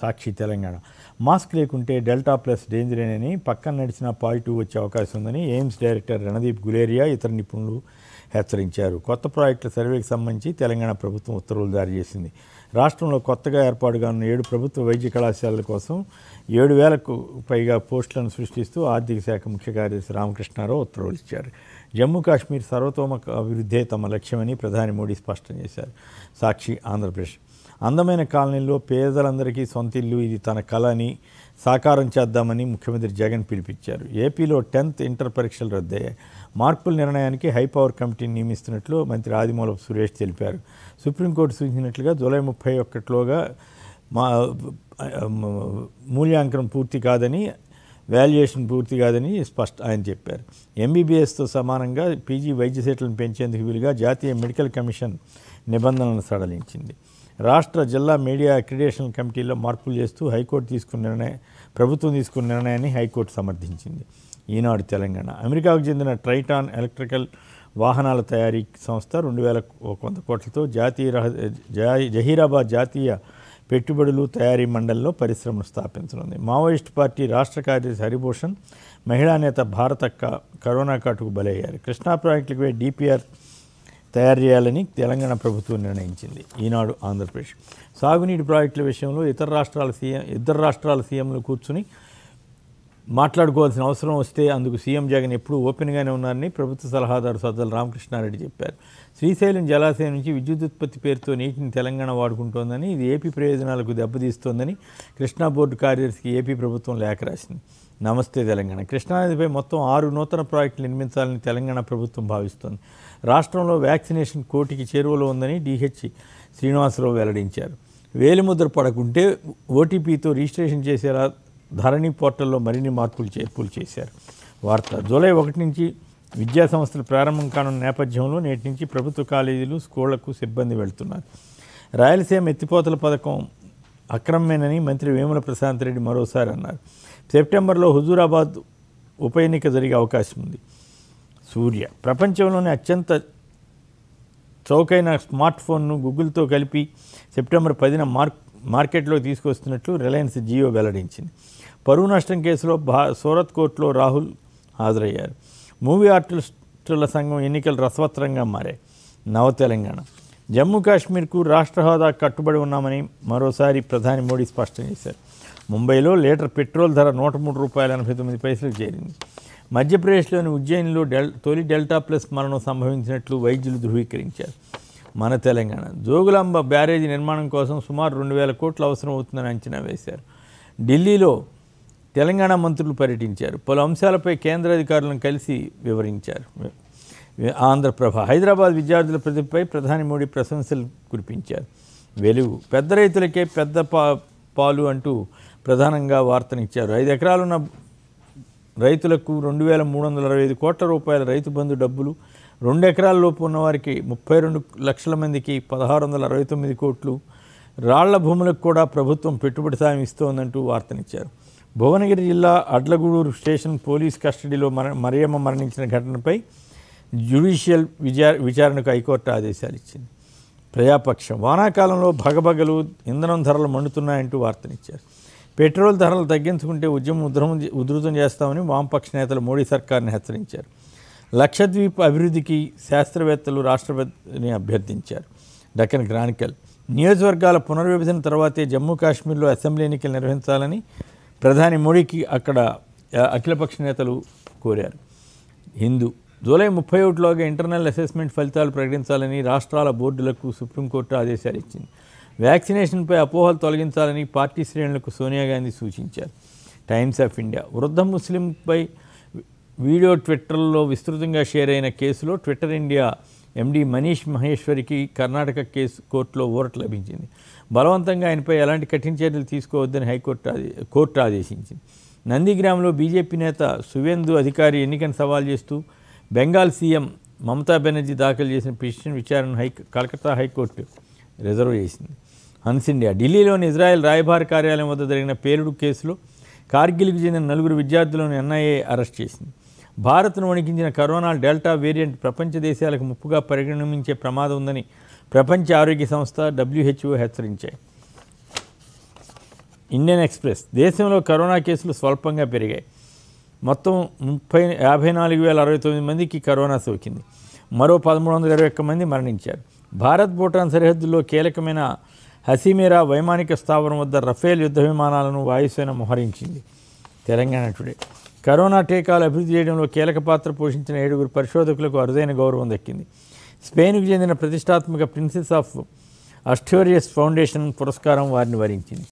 సాక్షి Telangana mask లేకుంటే delta plus డేంజరేనని పక్కన నడిచిన పాజిటివ్ వచ్చే అవకాశం ఉందని ఎయిమ్స్ డైరెక్టర్ రణదీప్ గులేరియా ఇతర నిపుణులు హెచ్చరించారు కొత్త ప్రాజెక్టుల సర్వేకి సంబంధించి తెలంగాణ ప్రభుత్వం ఉత్తర్వులు జారీ చేసింది రాష్ట్రంలో కొత్తగా ఏర్పాటుగా ఉన్న ఏడు ప్రభుత్వ వైద్య కళాశాలల కోసం ఏడు వేలకు పైగా పోస్టులను సృష్టిస్తూ ఆర్థిక శాఖ ముఖ్య కార్యదర్శి రామకృష్ణారావు ఉత్తర్వులు ఇచ్చారు జమ్మూ కాశ్మీర్ సర్వతోముఖ అభివృద్ధే తమ లక్ష్యమని ప్రధాని మోడీ స్పష్టం చేశారు సాక్షి ఆంధ్రప్రదేశ్ అందమైన కాలనీలో పేదలందరికీ సొంత ఇల్లు ఇది తన కళ అని సాకారం చేద్దామని ముఖ్యమంత్రి జగన్ పిలిపించారు ఏపీలో టెన్త్ ఇంటర్ పరీక్షలు రద్దయ్యాయి మార్కుల నిర్ణయానికి హైపవర్ కమిటీని నియమిస్తున్నట్లు మంత్రి ఆదిమూలపు సురేష్ తెలిపారు సుప్రీంకోర్టు సూచించినట్లుగా జూలై ముప్పై ఒకటిలోగా మా మూల్యాంకనం పూర్తి కాదని వాల్యుయేషన్ పూర్తి కాదని స్పష్ట ఆయన చెప్పారు ఎంబీబీఎస్తో సమానంగా పీజీ వైద్య సీట్లను పెంచేందుకు వీలుగా జాతీయ మెడికల్ కమిషన్ నిబంధనలను సడలించింది రాష్ట్ర జిల్లా మీడియా అక్రిడేషన్ కమిటీలో మార్పులు చేస్తూ హైకోర్టు తీసుకున్న నిర్ణయం ప్రభుత్వం తీసుకున్న నిర్ణయాన్ని హైకోర్టు సమర్థించింది ఈనాడు తెలంగాణ అమెరికాకు చెందిన ట్రైటాన్ ఎలక్ట్రికల్ వాహనాల తయారీ సంస్థ రెండు వేల ఒక వంద కోట్లతో జాతీయ రహ- జా- జహీరాబాద్ జాతీయ పెట్టుబడులు తయారీ మండలిలో పరిశ్రమను స్థాపించనుంది మావోయిస్ట్ పార్టీ రాష్ట్ర కార్యదర్శి హరిభూషణ్ మహిళా నేత భారతక్క కరోనా కాటుకు బలయ్యారు కృష్ణా ప్రాజెక్టులకు డిపిఆర్ తయారు చేయాలని తెలంగాణ ప్రభుత్వం నిర్ణయించింది ఈనాడు ఆంధ్రప్రదేశ్ సాగునీటి ప్రాజెక్టుల విషయంలో ఇతర రాష్ట్రాల సీఎం ఇద్దరు రాష్ట్రాల సీఎంలు కూర్చుని మాట్లాడుకోవాల్సిన అవసరం వస్తే అందుకు సీఎం జగన్ ఎప్పుడూ ఓపెన్గానే ఉన్నారని ప్రభుత్వ సలహాదారు సజ్జల రామకృష్ణారెడ్డి చెప్పారు శ్రీశైలం జలాశయం నుంచి విద్యుత్ ఉత్పత్తి పేరుతో నీటిని తెలంగాణ వాడుకుంటోందని ఇది ఏపీ ప్రయోజనాలకు దెబ్బతీస్తోందని కృష్ణా బోర్డు కార్యదర్శికి ఏపీ ప్రభుత్వం లేఖ రాసింది నమస్తే తెలంగాణ కృష్ణానదిపై మొత్తం ఆరు నూతన ప్రాజెక్టులు నిర్మించాలని తెలంగాణ ప్రభుత్వం భావిస్తోంది రాష్ట్రంలో వ్యాక్సినేషన్ కోటికి చేరువలో ఉందని డిహెచ్ శ్రీనివాసరావు వెల్లడించారు వేలిముద్ర పడకుంటే ఓటీపీతో రిజిస్ట్రేషన్ చేసేలా ధరణి పోర్టల్లో మరిన్ని మార్పులు చేర్పులు చేశారు వార్త జూలై ఒకటి నుంచి విద్యా సంస్థలు ప్రారంభం కానున్న నేపథ్యంలో నేటి నుంచి ప్రభుత్వ కాలేజీలు స్కూళ్లకు సిబ్బంది వెళ్తున్నారు రాయలసీమ ఎత్తిపోతల పథకం అక్రమమేనని మంత్రి వేముల ప్రశాంత్ రెడ్డి మరోసారి అన్నారు సెప్టెంబర్లో హుజూరాబాద్ ఉప ఎన్నిక జరిగే అవకాశం ఉంది సూర్య ప్రపంచంలోనే అత్యంత చౌకైన స్మార్ట్ ఫోన్ను గూగుల్తో కలిపి సెప్టెంబర్ పదిన మార్క్ మార్కెట్లో తీసుకొస్తున్నట్లు రిలయన్స్ జియో వెల్లడించింది పరువు నష్టం కేసులో భా సూరత్ కోర్టులో రాహుల్ హాజరయ్యారు మూవీ ఆర్టిస్టుల సంఘం ఎన్నికలు రసవత్రంగా మారాయి నవ తెలంగాణ జమ్మూ కాశ్మీర్కు రాష్ట్ర హోదా కట్టుబడి ఉన్నామని మరోసారి ప్రధాని మోడీ స్పష్టం చేశారు ముంబైలో లీటర్ పెట్రోల్ ధర నూట మూడు రూపాయల ఎనభై తొమ్మిది పైసలకు చేరింది మధ్యప్రదేశ్లోని ఉజ్జయిన్లో డెల్ తొలి డెల్టా ప్లస్ మరణం సంభవించినట్లు వైద్యులు ధృవీకరించారు మన తెలంగాణ జోగులాంబ బ్యారేజీ నిర్మాణం కోసం సుమారు రెండు వేల కోట్లు అవసరం అవుతుందని అంచనా వేశారు ఢిల్లీలో తెలంగాణ మంత్రులు పర్యటించారు పలు అంశాలపై కేంద్ర అధికారులను కలిసి వివరించారు ఆంధ్రప్రభ హైదరాబాద్ విద్యార్థుల ప్రతిభపై ప్రధాని మోడీ ప్రశంసలు కురిపించారు వెలుగు పెద్ద రైతులకే పెద్ద పా పాలు అంటూ ప్రధానంగా వార్తనిచ్చారు ఐదు ఎకరాలున్న రైతులకు రెండు వేల మూడు వందల అరవై ఐదు కోట్ల రూపాయల రైతు బంధు డబ్బులు రెండు ఎకరాల లోపు ఉన్నవారికి ముప్పై రెండు లక్షల మందికి పదహారు వందల అరవై తొమ్మిది కోట్లు రాళ్ల భూములకు కూడా ప్రభుత్వం పెట్టుబడి సాయం ఇస్తోందంటూ వార్తనిచ్చారు భువనగిరి జిల్లా అడ్లగూడూరు స్టేషన్ పోలీస్ కస్టడీలో మర మరియమ్మ మరణించిన ఘటనపై జ్యుడిషియల్ విచార విచారణకు హైకోర్టు ఆదేశాలు ఇచ్చింది ప్రజాపక్షం వానాకాలంలో భగభగలు ఇంధనం ధరలు మండుతున్నాయంటూ వార్తనిచ్చారు పెట్రోల్ ధరలు తగ్గించుకుంటే ఉద్యమం ఉధృతం ఉధృతం చేస్తామని వామపక్ష నేతలు మోడీ సర్కార్ని హెచ్చరించారు లక్షద్వీప్ అభివృద్ధికి శాస్త్రవేత్తలు రాష్ట్రపతిని అభ్యర్థించారు డక్కన్ క్రానికల్ నియోజకవర్గాల పునర్విభజన తర్వాతే జమ్మూ కాశ్మీర్లో అసెంబ్లీ ఎన్నికలు నిర్వహించాలని ప్రధాని మోడీకి అక్కడ ఆ, అఖిలపక్ష నేతలు కోరారు హిందూ జూలై ముప్పై ఒకటిలోగా ఇంటర్నల్ అసెస్మెంట్ ఫలితాలు ప్రకటించాలని రాష్ట్రాల బోర్డులకు సుప్రీంకోర్టు ఆదేశాలు ఇచ్చింది వ్యాక్సినేషన్పై అపోహలు తొలగించాలని పార్టీ శ్రేణులకు సోనియా గాంధీ సూచించారు టైమ్స్ ఆఫ్ ఇండియా వృద్ధ ముస్లింపై వీడియో ట్విట్టర్లో విస్తృతంగా షేర్ అయిన కేసులో ట్విట్టర్ ఇండియా ఎండి మనీష్ మహేశ్వరికి కర్ణాటక కేసు కోర్టులో ఊరట లభించింది బలవంతంగా ఆయనపై ఎలాంటి కఠిన చర్యలు తీసుకోవద్దని హైకోర్టు ఆదే కోర్టు ఆదేశించింది నందిగ్రామ్లో బీజేపీ నేత సువేందు అధికారి ఎన్నికను సవాల్ చేస్తూ బెంగాల్ సీఎం మమతా బెనర్జీ దాఖలు చేసిన పిటిషన్ విచారణను హై కలకత్తా హైకోర్టు రిజర్వ్ చేసింది హన్స్ ఇండియా ఢిల్లీలోని ఇజ్రాయెల్ రాయబార కార్యాలయం వద్ద జరిగిన పేలుడు కేసులో కార్గిల్కు చెందిన నలుగురు విద్యార్థులను ఎన్ఐఏ అరెస్ట్ చేసింది భారత్ను వణికించిన కరోనా డెల్టా వేరియంట్ ప్రపంచ దేశాలకు ముప్పుగా పరిగణించే ప్రమాదం ఉందని ప్రపంచ ఆరోగ్య సంస్థ డబ్ల్యూహెచ్ఓ హెచ్చరించాయి ఇండియన్ ఎక్స్ప్రెస్ దేశంలో కరోనా కేసులు స్వల్పంగా పెరిగాయి మొత్తం ముప్పై యాభై నాలుగు వేల అరవై తొమ్మిది మందికి కరోనా సోకింది మరో పదమూడు వందల ఇరవై ఒక్క మంది మరణించారు భారత్ భూటాన్ సరిహద్దుల్లో కీలకమైన హసీమేరా వైమానిక స్థావరం వద్ద రఫేల్ యుద్ధ విమానాలను వాయుసేన మోహరించింది తెలంగాణ టుడే కరోనా టీకాలు అభివృద్ధి చేయడంలో కీలక పాత్ర పోషించిన ఏడుగురు పరిశోధకులకు అరుదైన గౌరవం దక్కింది స్పెయిన్కు చెందిన ప్రతిష్టాత్మక ప్రిన్సెస్ ఆఫ్ అస్టోరియస్ ఫౌండేషన్ పురస్కారం వారిని వరించింది